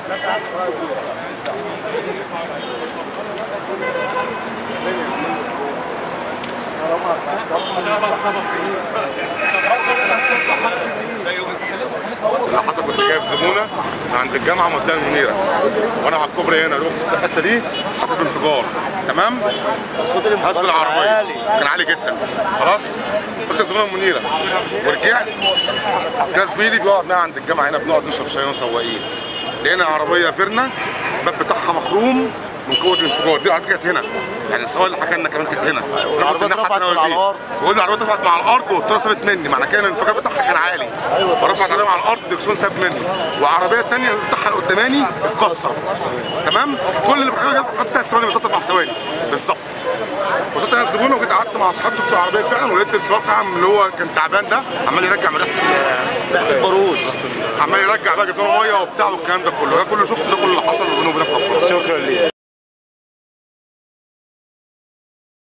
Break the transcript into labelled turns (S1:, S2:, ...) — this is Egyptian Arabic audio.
S1: اللي حصل كنت جايب زبونه من عند الجامعه موديها المنيره وانا على الكوبري هنا رحت في الحته دي حصل بانفجار تمام هز العربيه كان عالي جدا خلاص قلت زبونه المنيره ورجعت جه زميلي بيقعد معايا عند الجامعه هنا بنقعد نشرب شاي وسواقين لقينا عربيه فيرنا الباب بتاعها مخروم من قوه الانفجار دي العربيه كانت هنا يعني السواق اللي حكى لنا كمان كانت هنا
S2: والعربية اترفعت من على الأرض.
S1: بيقول لي العربيه اترفعت مع الارض والطياره سابت مني معنى كده ان الانفجار بتاعها كان عالي فرفعت العربيه مع الارض الدركسيون ساب مني وعربيه ثانيه الازاز بتاعها اللي قداماني اتكسر تمام كل اللي بحكيه ده قعدت ثواني بالظبط اربع ثواني بالظبط وصلت انا الزبونه وجيت قعدت مع اصحابي شفت العربيه فعلا ولقيت السواق فعلا اللي هو كان تعبان ده عمال يرجع من ريحه ال-
S2: ريحه البارود
S1: عمال يرجع بقى جبنا له ميه وبتاع والكلام ده كله ده كله شفت ده كله اللي حصل بينه وبين ربنا
S2: شكرا ليك